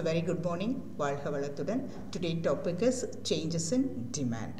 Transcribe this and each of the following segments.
So very good morning. வாழ்க வளத்துடன் today topic is changes in demand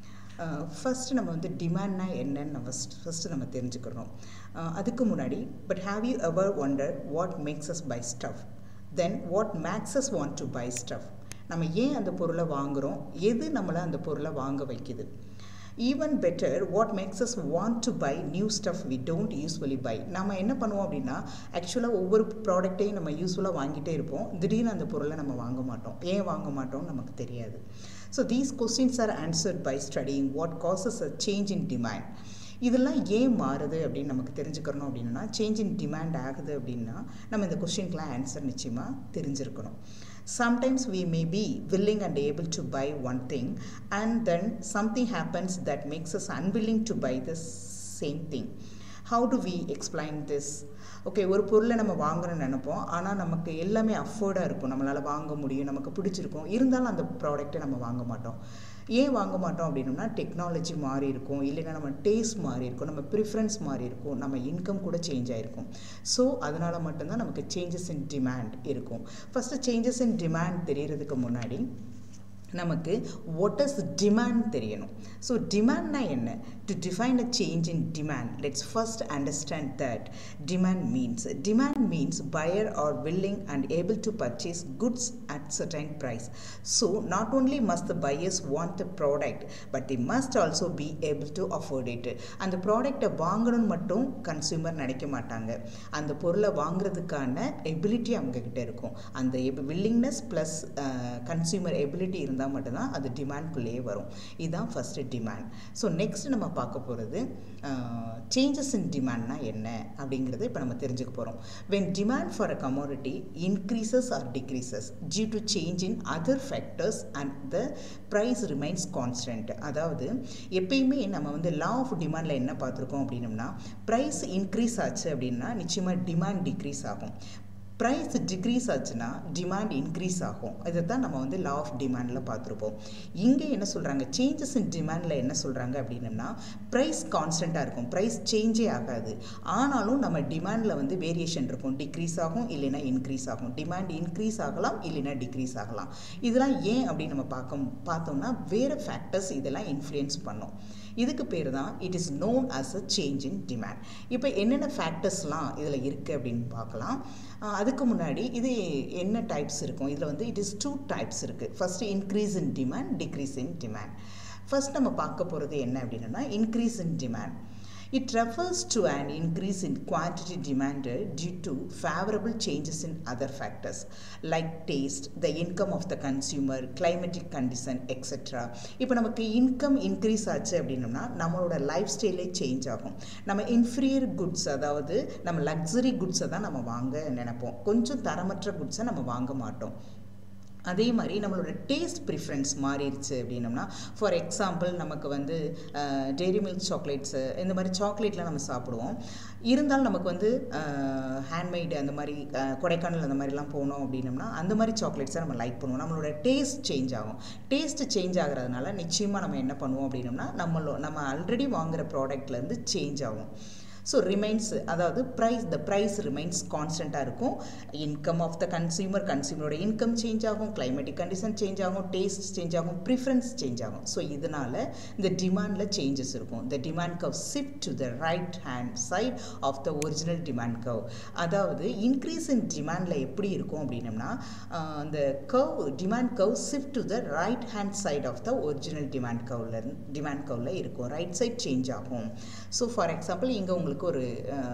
first நம்ம வந்து டிமாண்ட்னா என்னன்னு நம்ம ஃபஸ்ட்டு நம்ம தெரிஞ்சுக்கிறோம் Uh, அதுக்கு முன்னாடி but have you ever wonder what makes us buy stuff then what makes us want to buy stuff நம்ம ஏன் அந்த பொருளை வாங்குகிறோம் எது நம்மளை அந்த பொருளை வாங்க வைக்குது even better what makes us want to buy new stuff we don't usually buy நம்ம என்ன பண்ணுவோம் அப்படின்னா ஆக்சுவலாக ஒவ்வொரு ப்ராடக்ட்டையும் நம்ம யூஸ்ஃபுல்லாக வாங்கிட்டே இருப்போம் திடீர்னு அந்த பொருளை நம்ம வாங்க மாட்டோம் ஏன் வாங்க மாட்டோம்னு நமக்கு தெரியாது so these questions are answered by studying what causes a change in demand இதெல்லாம் ஏன் மாறுது அப்படின்னு நமக்கு தெரிஞ்சுக்கிறணும் அப்படின்னா சேஞ்ச் இன் டிமாண்ட் ஆகுது அப்படின்னா நம்ம இந்த கொஸ்டின்க்கெலாம் ஆன்சர் நிச்சயமாக தெரிஞ்சிருக்கணும் sometimes we may be willing and able to buy one thing and then something happens that makes us unwilling to buy the same thing how do we explain this okay ஒரு பொருளை நம்ம வாங்கணும்னு நினைப்போம் ஆனால் நமக்கு எல்லாமே அஃபோர்டாக இருக்கும் நம்மளால் வாங்க முடியும் நமக்கு பிடிச்சிருக்கும் இருந்தாலும் அந்த ப்ராடக்ட்டை நம்ம வாங்க மாட்டோம் ஏன் வாங்க மாட்டோம் அப்படின்னா டெக்னாலஜி மாறி இருக்கும் இல்லைன்னா நம்ம டேஸ்ட் மாறி இருக்கும் நம்ம ப்ரிஃபரன்ஸ் மாறி இருக்கும் நம்ம இன்கம் கூட சேஞ்ச் ஆகிருக்கும் ஸோ அதனால் மட்டும்தான் நமக்கு சேஞ்சஸ் இன் டிமாண்ட் இருக்கும் ஃபஸ்ட்டு சேஞ்சஸ் இன் டிமாண்ட் தெரியறதுக்கு முன்னாடி நமக்கு வாட் இஸ் டிமாண்ட் தெரியணும் ஸோ டிமாண்ட்னா என்ன to define a change in demand let's first understand that demand means demand means buyer are willing and able to purchase goods at certain price so not only must the buyers want the product but they must also be able to afford it அந்த ப்ராடக்டை வாங்கணும்னு மட்டும் consumer நினைக்க மாட்டாங்க அந்த பொருளை வாங்குறதுக்கான ability அவங்கக்கிட்ட இருக்கும் அந்த வில்லிங்னஸ் ப்ளஸ் கன்சியூமர் எபிலிட்டி இருந்தால் இருந்தால் மட்டும்தான் அது டிமாண்ட்குள்ளேயே வரும் இதுதான் ஃபஸ்ட்டு டிமாண்ட் ஸோ நெக்ஸ்ட் நம்ம பார்க்க போகிறது சேஞ்சஸ் இன் டிமாண்ட்னா என்ன அப்படிங்கிறத இப்போ நம்ம தெரிஞ்சுக்க போகிறோம் when demand for a commodity increases or decreases due to change in other factors and the price remains constant அதாவது எப்பயுமே நம்ம வந்து லா ஆஃப் டிமாண்டில் என்ன பார்த்துருக்கோம் அப்படின்னம்னா ப்ரைஸ் இன்க்ரீஸ் ஆச்சு அப்படின்னா நிச்சயமாக டிமாண்ட் டிக்ரீஸ் ஆகும் ப்ரைஸ் டிக்ரீஸ் ஆச்சுன்னா டிமாண்ட் இன்க்ரீஸ் ஆகும் இதை தான் நம்ம வந்து லா ஆஃப் டிமாண்டில் பார்த்துருப்போம் இங்கே என்ன சொல்கிறாங்க சேஞ்சஸ் இன் டிமாண்டில் என்ன சொல்கிறாங்க அப்படின்னம்னா ப்ரைஸ் கான்ஸ்டண்ட்டாக இருக்கும் ப்ரைஸ் சேஞ்சே ஆகாது ஆனாலும் நம்ம டிமாண்டில் வந்து வேரியேஷன் இருக்கும் டிக்ரீஸ் ஆகும் இல்லைன்னா இன்க்ரீஸ் ஆகும் டிமாண்ட் இன்க்ரீஸ் ஆகலாம் இல்லைன்னா டிக்ரீஸ் ஆகலாம் இதெல்லாம் ஏன் அப்படின்னு நம்ம பார்க்க பார்த்தோம்னா வேறு ஃபேக்டர்ஸ் இதெல்லாம் இன்ஃப்ளூயன்ஸ் பண்ணும் இதுக்கு பேர் தான் it is known as a change in demand இப்போ என்னென்ன ஃபேக்டர்ஸ்லாம் இதில் இருக்குது அப்படின்னு பார்க்கலாம் அதுக்கு முன்னாடி இது என்ன டைப்ஸ் இருக்கும் இதில் வந்து இட் இஸ் டூ டைப்ஸ் இருக்குது first increase in demand decrease in demand first நம்ம பார்க்க போகிறது என்ன அப்படின்னா increase in demand It refers to an increase in quantity demanded due to favorable changes in other factors like taste, the income of the consumer, climatic condition, etc. இப்போ நமக்கு income increase ஆச்சு அப்படின்னம்னா நம்மளோட லைஃப் ஸ்டைலே சேஞ்ச் ஆகும் நம்ம inferior goods அதாவது நம்ம luxury குட்ஸை தான் நம்ம வாங்க நினைப்போம் கொஞ்சம் தரமற்ற குட்ஸை நம்ம வாங்க மாட்டோம் அதே மாதிரி நம்மளோட டேஸ்ட் ப்ரிஃபரன்ஸ் மாறிடுச்சு அப்படின்னம்னா ஃபார் எக்ஸாம்பிள் நமக்கு வந்து டெய்ரி மில்க் சாக்லேட்ஸு இந்த மாதிரி சாக்லேட்லாம் நம்ம சாப்பிடுவோம் இருந்தாலும் நமக்கு வந்து ஹேண்ட்மெய்டு அந்த மாதிரி கொடைக்கானல் அந்த மாதிரிலாம் போனோம் அப்படின்னம்னா அந்த மாதிரி சாக்லேட்ஸை நம்ம லைக் பண்ணுவோம் நம்மளோட டேஸ்ட் சேஞ்ச் ஆகும் டேஸ்ட் சேஞ்ச் ஆகிறதுனால நிச்சயமாக நம்ம என்ன பண்ணுவோம் அப்படின்னம்னா நம்மளோ நம்ம ஆல்ரெடி வாங்குகிற ப்ராடக்ட்லேருந்து சேஞ்ச் ஆகும் ஸோ ரிமைன்ஸ் அதாவது ப்ரைஸ் த ப்ரைஸ் ரிமைன்ஸ் கான்ஸ்டண்ட்டாக இருக்கும் இன்கம் ஆஃப் த கன்சியூமர் கன்சியூமரோட இன்கம் சேஞ்ச் ஆகும் கிளைமேட்டிக் கண்டிஷன் சேஞ்ச் ஆகும் டேஸ்ட் சேஞ்ச் ஆகும் ப்ரிஃபரன்ஸ் சேஞ்ச் ஆகும் ஸோ இதனால் இந்த டிமாண்டில் சேஞ்சஸ் இருக்கும் the demand curve shift to the right hand side of the original demand curve அதாவது இன்க்ரீஸ் இன் டிமாண்டில் எப்படி இருக்கும் அப்படின்னம்னா அந்த curve demand curve shift to the right hand side of the original demand கவ்ல டிமாண்ட் கவ்ல இருக்கும் ரைட் சைட் சேஞ்ச் ஆகும் ஸோ ஃபார் எக்ஸாம்பிள் இங்கே உங்களுக்கு உங்களுக்கு ஒரு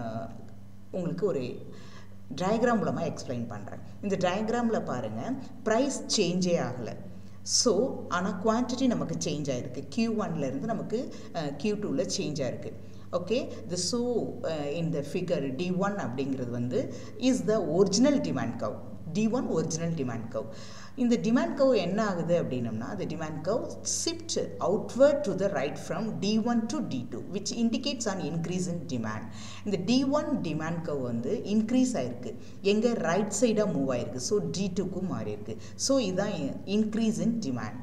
உங்களுக்கு ஒரு டயக்ராம் மூலமாக எக்ஸ்பிளைன் பண்ணுறேன் இந்த டயக்ராமில் பாருங்கள் ப்ரைஸ் சேஞ்சே ஆகலை ஸோ ஆனால் குவான்டிட்டி நமக்கு சேஞ்ச் ஆகிருக்கு கியூ ஒன்லேருந்து நமக்கு கியூ டூவில் சேஞ்ச் ஆகிருக்கு ஓகே த ஸோ இந்த ஃபிகர் டி ஒன் அப்படிங்கிறது வந்து is the original demand curve D one original demand curve இந்த டிமாண்ட் கவ் என்ன ஆகுது அப்படின்னம்னா அந்த demand curve shift outward to the right from D one to D two which indicates an increase in demand இந்த D one demand curve வந்து increase ஆயிருக்கு எங்கே right சைடாக மூவ் ஆயிருக்கு ஸோ டி டூக்கும் மாறி இருக்கு ஸோ இதுதான் increase in demand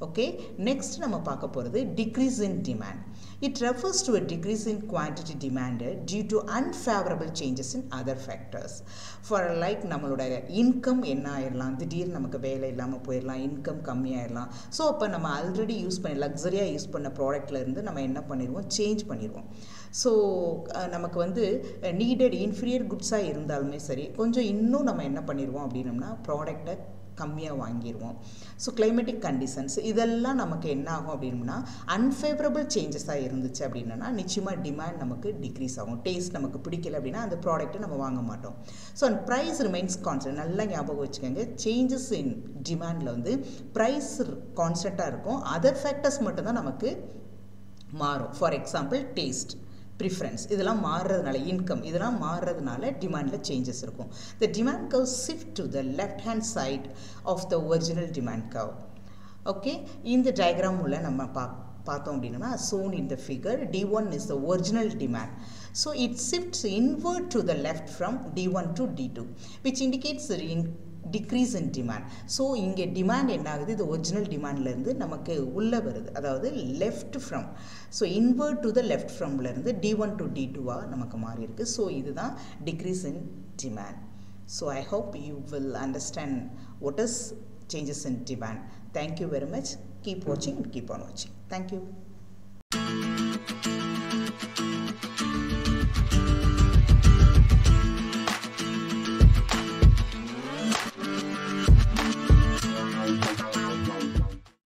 okay next நம்ம பார்க்க போகிறது decrease in demand it refers to a decrease in quantity demanded due to unfavourable changes in other factors for like நம்மளோட இன்கம் என்ன ஆயிடலாம் திடீர்னு நமக்கு வேலை இல்லாமல் போயிடலாம் இன்கம் கம்மியாயிடலாம் ஸோ அப்போ நம்ம ஆல்ரெடி யூஸ் பண்ணி லக்ஸரியாக யூஸ் பண்ண ப்ராடக்ட்ல இருந்து நம்ம என்ன பண்ணிடுவோம் சேஞ்ச் பண்ணிடுவோம் ஸோ நமக்கு வந்து நீடட் இன்ஃபீரியர் குட்ஸாக இருந்தாலுமே சரி கொஞ்சம் இன்னும் நம்ம என்ன பண்ணிடுவோம் அப்படின்னம்னா ப்ராடக்டை கம்மியாக வாங்கிடுவோம் ஸோ கிளைமேட்டிக் கண்டிஷன்ஸ் இதெல்லாம் நமக்கு என்ன ஆகும் அப்படின்னா அன்ஃபேவரபிள் சேஞ்சஸாக இருந்துச்சு அப்படின்னா நிச்சயமாக டிமாண்ட் நமக்கு டிக்ரீஸ் ஆகும் டேஸ்ட் நமக்கு பிடிக்கல அப்படின்னா அந்த ப்ராடக்ட்டை நம்ம வாங்க மாட்டோம் ஸோ அந்த ப்ரைஸ் ரிமைன்ஸ் கான்ஸ்டன்ட் நல்லா ஞாபகம் வச்சுக்கோங்க சேஞ்சஸ் இன் டிமாண்டில் வந்து ப்ரைஸ் கான்ஸ்டண்ட்டாக இருக்கும் அதர் ஃபேக்டர்ஸ் மட்டும்தான் நமக்கு மாறும் ஃபார் எக்ஸாம்பிள் டேஸ்ட் ப்ரிஃபரன்ஸ் இதெல்லாம் மாறுறதுனால இன்கம் இதெல்லாம் மாறுறதுனால டிமாண்டில் சேஞ்சஸ் இருக்கும் the demand curve shift to the left hand side of the original demand curve okay இந்த டயக்ராம் உள்ள நம்ம பா பார்த்தோம் அப்படின்னா shown in the figure D one is the original demand so it shifts inward to the left from D one to D two which indicates in decrease in demand so இங்கே demand என்ன ஆகுது இது original டிமாண்ட்லேருந்து நமக்கு உள்ளே வருது அதாவது left from so inward to the left ஃப்ரம்லேருந்து D one to D டூவாக நமக்கு மாறி இருக்கு ஸோ இதுதான் degrees in demand so I hope you will understand what is changes in demand thank you very much keep வாட்சிங் அண்ட் கீப் ஆன் வாட்சிங் thank you